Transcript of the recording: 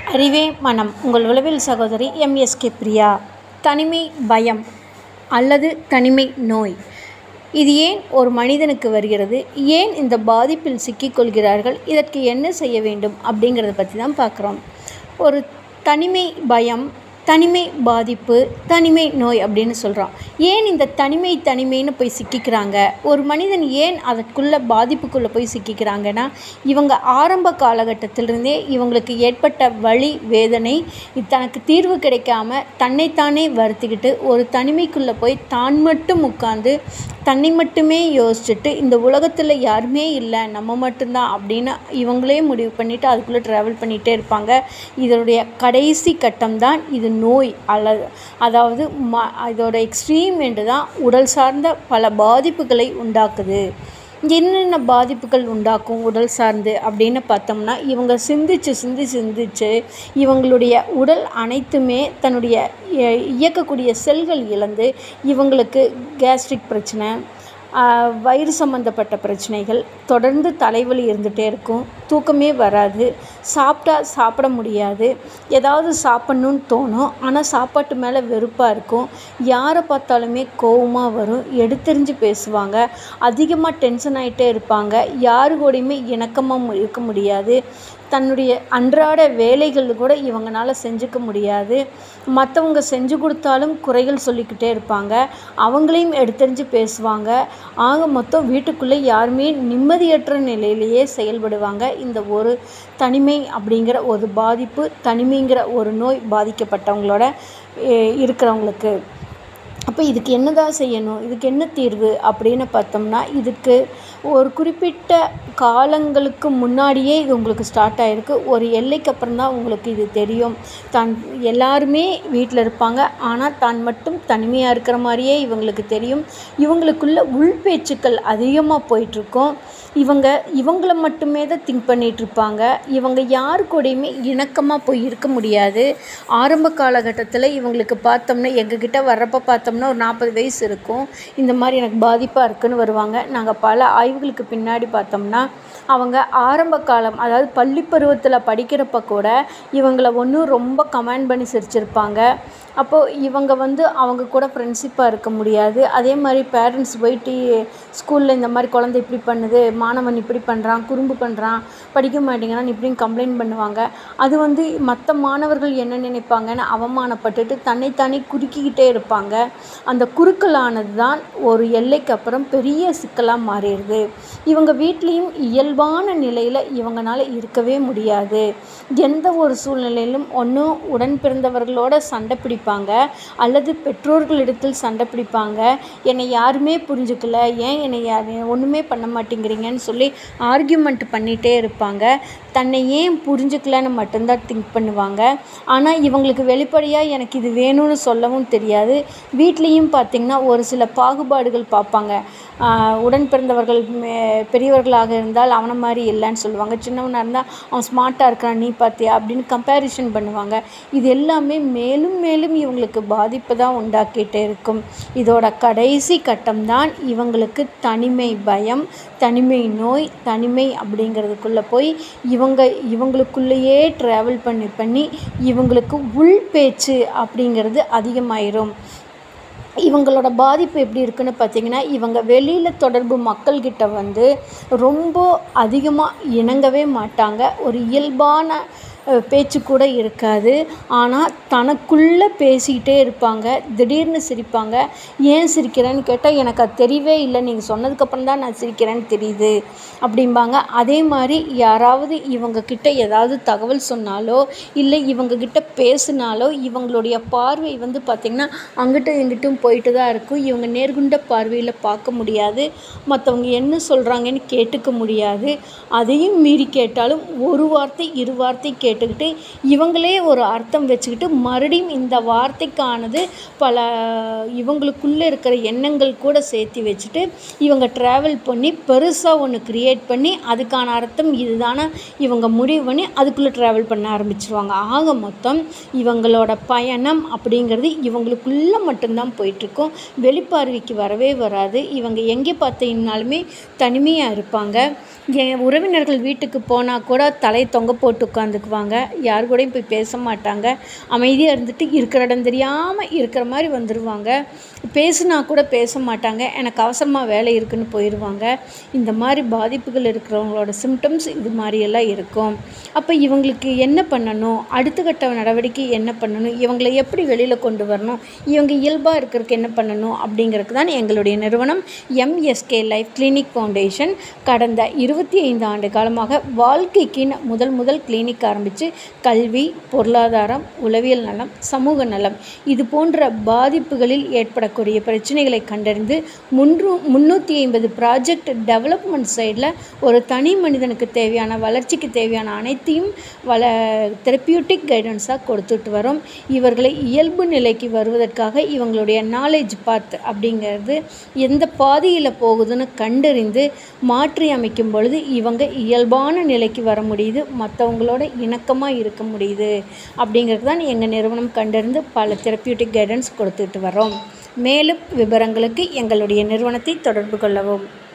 அறிவே மனம் உங்கள் உளவியல் சகோதரி எம்எஸ்கே பிரியா தனிமை பயம் அல்லது தனிமை நோய் இது ஏன் ஒரு மனிதனுக்கு வருகிறது ஏன் இந்த பாதிப்பில் சிக்கிக்கொள்கிறார்கள் இதற்கு என்ன செய்ய வேண்டும் அப்படிங்கிறத பற்றி தான் பார்க்குறோம் ஒரு தனிமை பயம் தனிமை பாதிப்பு தனிமை நோய் அப்படின்னு சொல்கிறோம் ஏன் இந்த தனிமை தனிமைன்னு போய் சிக்கிக்கிறாங்க ஒரு மனிதன் ஏன் அதற்குள்ள பாதிப்புக்குள்ளே போய் சிக்கிக்கிறாங்கன்னா இவங்க ஆரம்ப காலகட்டத்திலிருந்தே இவங்களுக்கு ஏற்பட்ட வலி வேதனை தனக்கு தீர்வு கிடைக்காம தன்னைத்தானே வருத்திக்கிட்டு ஒரு தனிமைக்குள்ளே போய் தான் மட்டும் உட்காந்து தன்னை மட்டுமே யோசிச்சுட்டு இந்த உலகத்தில் யாருமே இல்லை நம்ம மட்டும்தான் அப்படின்னு இவங்களே முடிவு பண்ணிவிட்டு அதுக்குள்ளே ட்ராவல் பண்ணிகிட்டே இருப்பாங்க இதனுடைய கடைசி கட்டம் தான் இது நோய் அல்லது அதாவது ம இதோட எக்ஸ்ட்ரீம் என்று தான் உடல் சார்ந்த பல பாதிப்புகளை உண்டாக்குது என்னென்ன பாதிப்புகள் உண்டாக்கும் உடல் சார்ந்து அப்படின்னு பார்த்தோம்னா இவங்க சிந்திச்சு சிந்தி சிந்திச்சு இவங்களுடைய உடல் அனைத்துமே தன்னுடைய இயக்கக்கூடிய செல்கள் இழந்து இவங்களுக்கு கேஸ்ட்ரிக் பிரச்சனை வயிறு சம்மந்தப்பட்ட பிரச்சனைகள் தொடர்ந்து தலைவலி இருந்துகிட்டே இருக்கும் தூக்கமே வராது சாப்பிட்டா சாப்பிட முடியாது ஏதாவது சாப்பிட்ணுன்னு தோணும் ஆனால் சாப்பாட்டு மேலே வெறுப்பாக இருக்கும் யாரை பார்த்தாலுமே கோவமாக வரும் எடுத்தெறிஞ்சு பேசுவாங்க அதிகமாக டென்ஷன் ஆகிட்டே இருப்பாங்க யாரு கூடயுமே இணக்கமாக இருக்க முடியாது தன்னுடைய அன்றாட வேலைகள் கூட இவங்களால செஞ்சுக்க முடியாது மற்றவங்க செஞ்சு கொடுத்தாலும் குறைகள் சொல்லிக்கிட்டே இருப்பாங்க அவங்களையும் எடுத்தறிஞ்சு பேசுவாங்க ஆக மொத்தம் வீட்டுக்குள்ளே யாருமே நிம்மதியற்ற நிலையிலேயே செயல்படுவாங்க இந்த ஒரு தனிமை அப்படிங்கிற ஒரு பாதிப்பு தனிமைங்கிற ஒரு நோய் பாதிக்கப்பட்டவங்களோட இருக்கிறவங்களுக்கு அப்போ இதுக்கு என்னதான் செய்யணும் இதுக்கு என்ன தீர்வு அப்படின்னு பார்த்தோம்னா இதுக்கு ஒரு குறிப்பிட்ட காலங்களுக்கு முன்னாடியே இது உங்களுக்கு ஸ்டார்ட் ஆகிருக்கு ஒரு எல்லைக்கு அப்புறம் தான் உங்களுக்கு இது தெரியும் தான் எல்லாருமே வீட்டில் இருப்பாங்க ஆனால் தான் மட்டும் தனிமையாக இருக்கிற மாதிரியே இவங்களுக்கு தெரியும் இவங்களுக்குள்ள உள் பேச்சுக்கள் அதிகமாக போயிட்டுருக்கும் இவங்க இவங்கள மட்டுமே தான் திங்க் பண்ணிகிட்ருப்பாங்க இவங்க யாரு கூடயுமே இணக்கமாக போய் இருக்க முடியாது ஆரம்ப காலகட்டத்தில் இவங்களுக்கு பார்த்தோம்னா எங்ககிட்ட வர்றப்போ பார்த்தோம்னா ஒரு நாற்பது வயசு இருக்கும் இந்த மாதிரி எனக்கு பாதிப்பாக இருக்குன்னு வருவாங்க நாங்கள் பல ஆய்வுகளுக்கு பின்னாடி பார்த்தோம்னா அவங்க ஆரம்ப காலம் அதாவது பள்ளி பருவத்தில் படிக்கிறப்ப கூட இவங்கள ஒன்றும் ரொம்ப கமெண்ட் பண்ணி சிரிச்சிருப்பாங்க அப்போது இவங்க வந்து அவங்க கூட ஃப்ரெண்ட்ஷிப்பாக இருக்க முடியாது அதே மாதிரி பேரண்ட்ஸ் போயிட்டு ஸ்கூலில் இந்த மாதிரி குழந்தை இப்படி பண்ணுது மாணவன் இப்படி பண்ணுறான் குறும்பு பண்ணுறான் படிக்க மாட்டேங்கிறான் இப்படின்னு கம்ப்ளைண்ட் பண்ணுவாங்க அது வந்து மற்ற மாணவர்கள் என்ன நினைப்பாங்கன்னு அவமானப்பட்டுட்டு தன்னைத்தானே குறுக்கிக்கிட்டே இருப்பாங்க அந்த குறுக்கலானது தான் ஒரு எல்லைக்கு அப்புறம் பெரிய சிக்கலாக மாறிடுது இவங்க வீட்லேயும் இயல்பான நிலையில் இவங்களால இருக்கவே முடியாது எந்த ஒரு சூழ்நிலையிலும் ஒன்றும் உடன் பிறந்தவர்களோட சண்டை பிடிப்பாங்க அல்லது பெற்றோர்களிடத்தில் சண்டை பிடிப்பாங்க என்னை யாருமே புரிஞ்சுக்கல ஏன் என்னை யார் ஒன்றுமே பண்ண மாட்டேங்கிறீங்கன்னு சொல்லி ஆர்கியூமெண்ட் பண்ணிகிட்டே இருப்பாங்க தன்னை ஏன் புரிஞ்சுக்கலன்னு மட்டும்தான் திங்க் பண்ணுவாங்க ஆனால் இவங்களுக்கு வெளிப்படையாக எனக்கு இது வேணும்னு சொல்லவும் தெரியாது வீட்லேயும் பார்த்திங்கன்னா ஒரு சில பாகுபாடுகள் பார்ப்பாங்க உடன் பிறந்தவர்கள் பெரியவர்களாக இருந்தால் அவனை மாதிரி இல்லைன்னு சொல்லுவாங்க சின்னவனாக இருந்தால் அவன் ஸ்மார்ட்டாக இருக்கிறான் நீ பார்த்தியா அப்படின்னு கம்பேரிஷன் பண்ணுவாங்க இது எல்லாமே மேலும் மேலும் இவங்களுக்கு பாதிப்பு தான் உண்டாக்கிட்டே இருக்கும் இதோட கடைசி கட்டம் தான் இவங்களுக்கு தனிமை பயம் தனிமை நோய் தனிமை அப்படிங்கிறதுக்குள்ளே போய் இவங்க இவங்களுக்குள்ளேயே ட்ராவல் பண்ணி பண்ணி இவங்களுக்கு உள் பேச்சு அப்படிங்கிறது அதிகமாயிரும் இவங்களோட பாதிப்பு எப்படி இருக்குன்னு பார்த்தீங்கன்னா இவங்க வெளியில் தொடர்பு மக்கள்கிட்ட வந்து ரொம்ப அதிகமாக இணங்கவே மாட்டாங்க ஒரு இயல்பான பேச்சு கூட இருக்காது ஆனால் தனக்குள்ளே பேசிக்கிட்டே இருப்பாங்க திடீர்னு சிரிப்பாங்க ஏன் சிரிக்கிறேன்னு கேட்டால் எனக்கு அது தெரியவே இல்லை நீங்கள் சொன்னதுக்கப்புறம் தான் நான் சிரிக்கிறேன்னு தெரியுது அப்படிம்பாங்க அதே மாதிரி யாராவது இவங்க கிட்ட ஏதாவது தகவல் சொன்னாலோ இல்லை இவங்க கிட்ட பேசினாலோ இவங்களுடைய பார்வை வந்து பார்த்திங்கன்னா அங்கிட்டும் இங்கிட்டும் போயிட்டு தான் இருக்கும் இவங்க நேர்குண்ட பார்வையில் பார்க்க முடியாது மற்றவங்க என்ன சொல்கிறாங்கன்னு கேட்டுக்க முடியாது அதையும் மீறி கேட்டாலும் ஒரு வார்த்தை இரு வார்த்தை கேட்டு கேட்டுக்கிட்டு இவங்களே ஒரு அர்த்தம் வச்சுக்கிட்டு மறுபடியும் இந்த வார்த்தைக்கானது பல இவங்களுக்குள்ளே இருக்கிற எண்ணங்கள் கூட சேர்த்து வச்சுட்டு இவங்க ட்ராவல் பண்ணி பெருசாக ஒன்று க்ரியேட் பண்ணி அதுக்கான அர்த்தம் இதுதானே இவங்க முடிவு பண்ணி அதுக்குள்ளே ட்ராவல் பண்ண ஆரம்பிச்சிருவாங்க ஆக மொத்தம் இவங்களோட பயணம் அப்படிங்கிறது இவங்களுக்குள்ளே மட்டும்தான் போயிட்டுருக்கும் வெளிப்பார்வைக்கு வரவே வராது இவங்க எங்கே பார்த்தீங்கனாலுமே தனிமையாக இருப்பாங்க என் உறவினர்கள் வீட்டுக்கு போனால் கூட தலை தொங்க போட்டு உட்காந்துக்குவாங்க இருப்பாங்க யார் கூடயும் போய் பேச மாட்டாங்க அமைதியாக இருந்துட்டு இருக்கிற இடம் தெரியாமல் இருக்கிற மாதிரி வந்துடுவாங்க பேசுனா கூட பேச மாட்டாங்க எனக்கு அவசரமாக வேலை இருக்குன்னு போயிடுவாங்க இந்த மாதிரி பாதிப்புகள் இருக்கிறவங்களோட சிம்டம்ஸ் இது மாதிரியெல்லாம் இருக்கும் அப்போ இவங்களுக்கு என்ன பண்ணணும் அடுத்த கட்ட நடவடிக்கை என்ன பண்ணணும் இவங்களை எப்படி வெளியில் கொண்டு வரணும் இவங்க இயல்பாக இருக்கிறதுக்கு என்ன பண்ணணும் அப்படிங்கிறதுக்கு தான் எங்களுடைய நிறுவனம் எம்எஸ்கே லைஃப் கிளினிக் ஃபவுண்டேஷன் கடந்த இருபத்தி ஐந்து ஆண்டு காலமாக வாழ்க்கைக்குன்னு முதல் முதல் கிளினிக் ஆரம்பித்து கல்வி பொருளாதாரம் உளவியல் நலம் சமூக நலம் இது போன்ற பாதிப்புகளில் ஏற்படக்கூடிய பிரச்சனைகளை கண்டறிந்து முன்று முந்நூற்றி ஐம்பது ப்ராஜெக்ட் டெவலப்மெண்ட் சைடில் ஒரு தனி மனிதனுக்கு தேவையான வளர்ச்சிக்கு தேவையான அனைத்தையும் வள தெரப்பியூட்டிக் கைடன்ஸாக கொடுத்துட்டு வரோம் இவர்களை இயல்பு நிலைக்கு வருவதற்காக இவங்களுடைய நாலேஜ் பாத் அப்படிங்கிறது எந்த பாதையில் போகுதுன்னு கண்டறிந்து மாற்றி அமைக்கும் பொழுது இவங்க இயல்பான நிலைக்கு வர முடியுது மற்றவங்களோட இணக்கமாக இருக்க முடியுது அப்படிங்கிறது தான் எங்கள் நிறுவனம் கண்டறிந்து பல தெரப்பியூட்டிக் கைடன்ஸ் கொடுத்துட்டு வரோம் மேலும் விவரங்களுக்கு எங்களுடைய நிறுவனத்தை தொடர்பு கொள்ளவும்